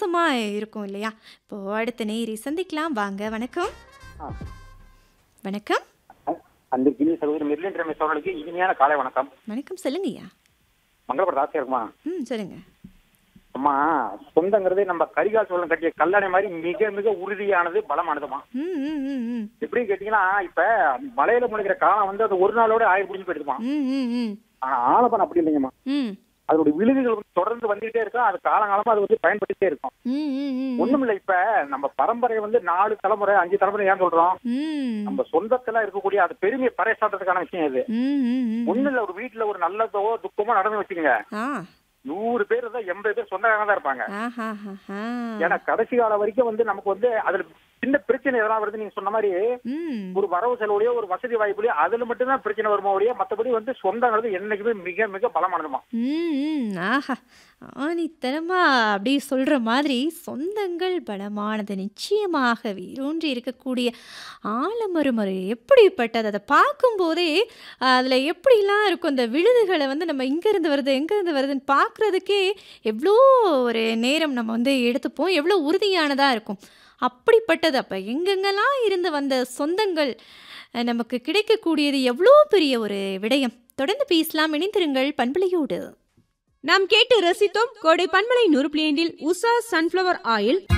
சந்தோஷமா இருக்கும் இல்லையா இப்போ அடுத்த நேயரை சந்திக்கலாம் வாங்க வணக்கம் ஆ. வணக்கம் அந்த கிளி சகோதரி மெர்லின் ரமேஷ் அவர்களுக்கு இனிமையான காலை வணக்கம் வணக்கம் சொல்லுங்கய்யா மங்களபுரம் ஆசையா இருக்குமா ம் சொல்லுங்க அம்மா சொந்தங்கிறது நம்ம கரிகால் சோழன் கட்டிய கல்லணை மாதிரி மிக மிக உறுதியானது பலமானதுமா ம் ம் ம் ம் எப்படின்னு கேட்டீங்கன்னா இப்ப மலையில முளைக்கிற காலம் வந்து அது ஒரு நாளோட ஆயிரம் பிடிச்சி போயிடுமா ம் ம் ம் ஆனா ஆலப்பன் அப்படி இல்லைங்கம்மா ம் அதனுடைய விழுதுகள் வந்து தொடர்ந்து வந்துகிட்டே இருக்கும் அது காலங்காலமா அது வந்து பயன்படுத்திட்டே இருக்கும் ம் ம் ம் ஒண்ணும் இல்ல இப்ப நம்ம பரம்பரை வந்து நாலு தலைமுறை அஞ்சு தலைமுறை ஏன் சொல்றோம் ம் நம்ம சொந்தத்துல இருக்கக்கூடிய அது பெருமையை பறைசாட்டுறதுக்கான விஷயம் இது ம் ம் ம் ஒண்ணும் இல்ல ஒரு வீட்டுல ஒரு நல்லதோ துக்கமோ நடந்து வச்சுக்கோங்க ஆ நூறு பேர் தான் எண்பது பேர் சொந்தக்காரங்க தான் இருப்பாங்க ஆஹா ஆஹா ஏன்னா கடைசி காலம் வரைக்கும் வந்து நமக்கு வந்து அதுல சின்ன பிரச்சனை எதனா வருது நீங்க சொன்ன மாதிரி ம் ஒரு வரவு செலவுலயோ ஒரு வசதி வாய்ப்புலயோ அதுல மட்டும்தான் பிரச்சனை வருமா ஒழிய மத்தபடி வந்து சொந்தங்கிறது என்னைக்குமே மிக மிக பலமானதுமா ம் ம், ஆஹா ஆணித்தனமா அப்படி சொல்கிற மாதிரி சொந்தங்கள் பலமானது நிச்சயமாக வேரூன்றி இருக்கக்கூடிய ஆலமருமறை எப்படிப்பட்டது அதை பார்க்கும்போதே அதில் எப்படிலாம் இருக்கும் அந்த விழுதுகளை வந்து நம்ம இங்கேருந்து வருது எங்கேருந்து வருதுன்னு பார்க்குறதுக்கே எவ்வளோ ஒரு நேரம் நம்ம வந்து எடுத்துப்போம் எவ்வளோ உறுதியானதாக இருக்கும் அப்படிப்பட்டது அப்போ எங்கெங்கெல்லாம் இருந்து வந்த சொந்தங்கள் அஹ், நமக்கு கிடைக்கக்கூடியது எவ்வளோ பெரிய ஒரு விடயம் தொடர்ந்து பேசலாம் இணைந்திருங்கள் பண்பலையோடு நாம் கேட்டு ரசித்தோம் கோடை பன்மலை நூறு பிளேண்டில் உஷா சன்ஃப்ளவர் ஆயில்